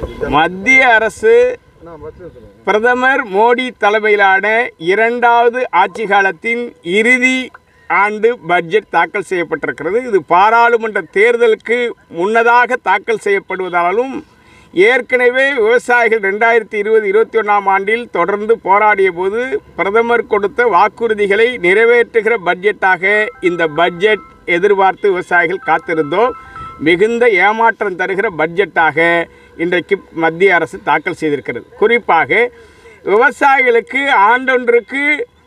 மத்திய அரசு பிரதமர் மோடி தலைமையிலான இரண்டாவது ஆட்சி காலத்தின் இறுதி ஆண்டு பட்ஜெட் தாக்கல் செய்யப்பட்டிருக்கிறது இது பாராளுமன்ற தேர்தலுக்கு முன்னதாக தாக்கல் செய்யப்படுவதாலும் ஏற்கனவே விவசாயிகள் ரெண்டாயிரத்தி இருபது இருபத்தி ஒன்றாம் ஆண்டில் தொடர்ந்து போராடிய போது பிரதமர் கொடுத்த வாக்குறுதிகளை நிறைவேற்றுகிற பட்ஜெட்டாக இந்த பட்ஜெட் எதிர்பார்த்து விவசாயிகள் காத்திருந்தோம் மிகுந்த ஏமாற்றம் தருகிற பட்ஜெட்டாக இன்றைக்கு மத்திய அரசு தாக்கல் செய்திருக்கிறது குறிப்பாக விவசாயிகளுக்கு ஆண்டொன்றுக்கு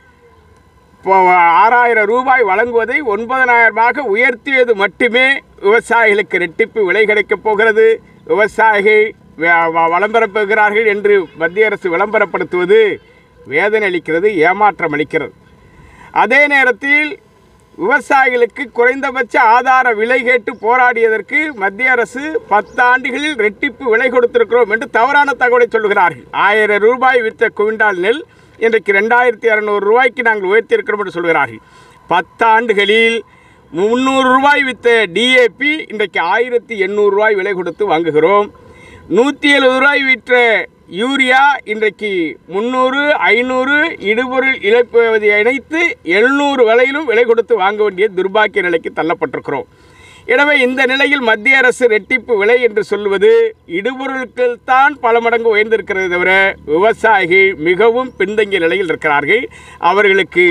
இப்போ ஆறாயிரம் ரூபாய் வழங்குவதை ஒன்பதனாயிரமாக உயர்த்தியது மட்டுமே விவசாயிகளுக்கு ரெட்டிப்பு விலை கிடைக்கப் போகிறது விவசாயிகள் வ- வ- விளம்பரம் பெறுகிறார்கள் என்று மத்திய அரசு விளம்பரப்படுத்துவது வேதனை அளிக்கிறது ஏமாற்றம் அளிக்கிறது அதே நேரத்தில் விவசாயிகளுக்கு குறைந்தபட்ச ஆதார விலை கேட்டு போராடியதற்கு மத்திய அரசு பத்தாண்டுகளில் ரெட்டிப்பு விலை கொடுத்திருக்கிறோம் என்று தவறான தகவலை சொல்லுகிறார்கள் ஆயிரம் ரூபாய் விற்ற குவிண்டால் நெல் இன்றைக்கு ரெண்டாயிரத்தி இரநூறு ரூபாய்க்கு நாங்கள் உயர்த்தியிருக்கிறோம் என்று சொல்கிறார்கள் பத்தாண்டுகளில் முந்நூறு ரூபாய் விற்ற டிஏபி இன்றைக்கு ஆயிரத்தி எண்ணூறு ரூபாய் விலை கொடுத்து வாங்குகிறோம் நூற்றி எழுபது ரூபாய் விற்ற யூரியா இன்றைக்கு முந்நூறு ஐநூறு இடுபொருள் இழப்பதை இணைத்து எழுநூறு விலையிலும் விலை கொடுத்து வாங்க வேண்டிய துர்பாக்கிய நிலைக்கு தள்ளப்பட்டிருக்கிறோம் எனவே இந்த நிலையில் மத்திய அரசு ரெட்டிப்பு விலை என்று சொல்வது இடுபொருட்கள் தான் பல மடங்கு உயர்ந்திருக்கிறது தவிர விவசாயிகள் மிகவும் பின்தங்கிய நிலையில் இருக்கிறார்கள் அவர்களுக்கு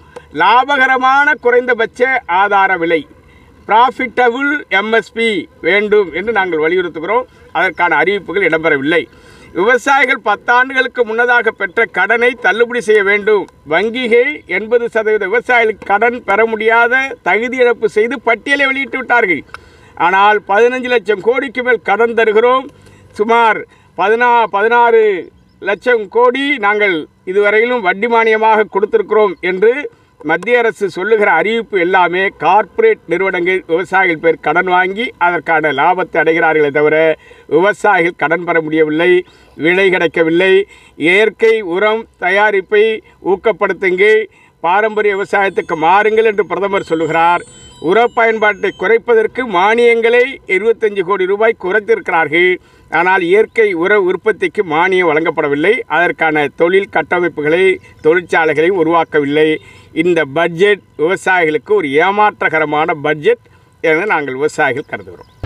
லாபகரமான குறைந்தபட்ச ஆதார விலை ப்ராஃபிட்டபுள் எம்எஸ்பி வேண்டும் என்று நாங்கள் வலியுறுத்துகிறோம் அதற்கான அறிவிப்புகள் இடம்பெறவில்லை விவசாயிகள் பத்தாண்டுகளுக்கு முன்னதாக பெற்ற கடனை தள்ளுபடி செய்ய வேண்டும் வங்கிகள் எண்பது சதவீத விவசாயிகளுக்கு கடன் பெற முடியாத தகுதி இழப்பு செய்து பட்டியலை வெளியிட்டு விட்டார்கள் ஆனால் பதினஞ்சு லட்சம் கோடிக்கு மேல் கடன் தருகிறோம் சுமார் பதினா பதினாறு லட்சம் கோடி நாங்கள் இதுவரையிலும் வட்டி மானியமாக கொடுத்திருக்கிறோம் என்று மத்திய அரசு சொல்லுகிற அறிவிப்பு எல்லாமே கார்ப்பரேட் நிறுவனங்கள் விவசாயிகள் பேர் கடன் வாங்கி அதற்கான லாபத்தை அடைகிறார்களே தவிர விவசாயிகள் கடன் பெற முடியவில்லை விலை கிடைக்கவில்லை இயற்கை உரம் தயாரிப்பை ஊக்கப்படுத்துங்கள் பாரம்பரிய விவசாயத்துக்கு மாறுங்கள் என்று பிரதமர் சொல்லுகிறார் உர பயன்பாட்டை குறைப்பதற்கு மானியங்களை இருபத்தஞ்சு கோடி ரூபாய் குறைத்திருக்கிறார்கள் ஆனால் இயற்கை உர உற்பத்திக்கு மானியம் வழங்கப்படவில்லை அதற்கான தொழில் கட்டமைப்புகளை தொழிற்சாலைகளையும் உருவாக்கவில்லை இந்த பட்ஜெட் விவசாயிகளுக்கு ஒரு ஏமாற்றகரமான பட்ஜெட் என நாங்கள் விவசாயிகள் கருதுகிறோம்